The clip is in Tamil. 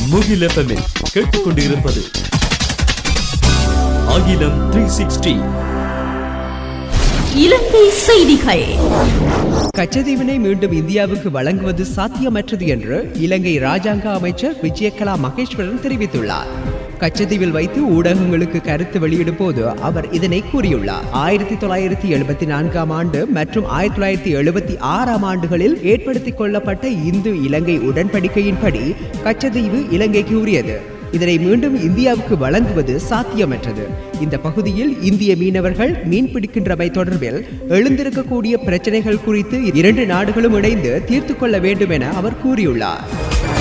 முகில் எஃப்எம்மில் கேட்டுக்கொண்டிருப்பது அகிலம் த்ரீ சிக்ஸ்டி இலங்கை செய்திகள் கச்சதீவினை மீண்டும் இந்தியாவுக்கு வழங்குவது சாத்தியமற்றது என்று இலங்கை ராஜாங்க அமைச்சர் விஜயகலா மகேஸ்வரன் தெரிவித்துள்ளார் கச்சதீவில் வைத்து ஊடகங்களுக்கு கருத்து வெளியிடும் போது அவர் இதனை கூறியுள்ளார் ஆயிரத்தி தொள்ளாயிரத்தி எழுபத்தி நான்காம் ஆண்டு மற்றும் ஆயிரத்தி தொள்ளாயிரத்தி எழுபத்தி ஆறாம் ஆண்டுகளில் ஏற்படுத்திக் கொள்ளப்பட்ட இந்து இலங்கை உடன்படிக்கையின்படி கச்சதீவு இலங்கைக்கு உரியது இதனை மீண்டும் இந்தியாவுக்கு வழங்குவது சாத்தியமற்றது இந்த பகுதியில் இந்திய மீனவர்கள் மீன் பிடிக்கின்றமை தொடர்பில் எழுந்திருக்கக்கூடிய பிரச்சனைகள் குறித்து இரண்டு நாடுகளும் இணைந்து தீர்த்து கொள்ள வேண்டும் என அவர் கூறியுள்ளார்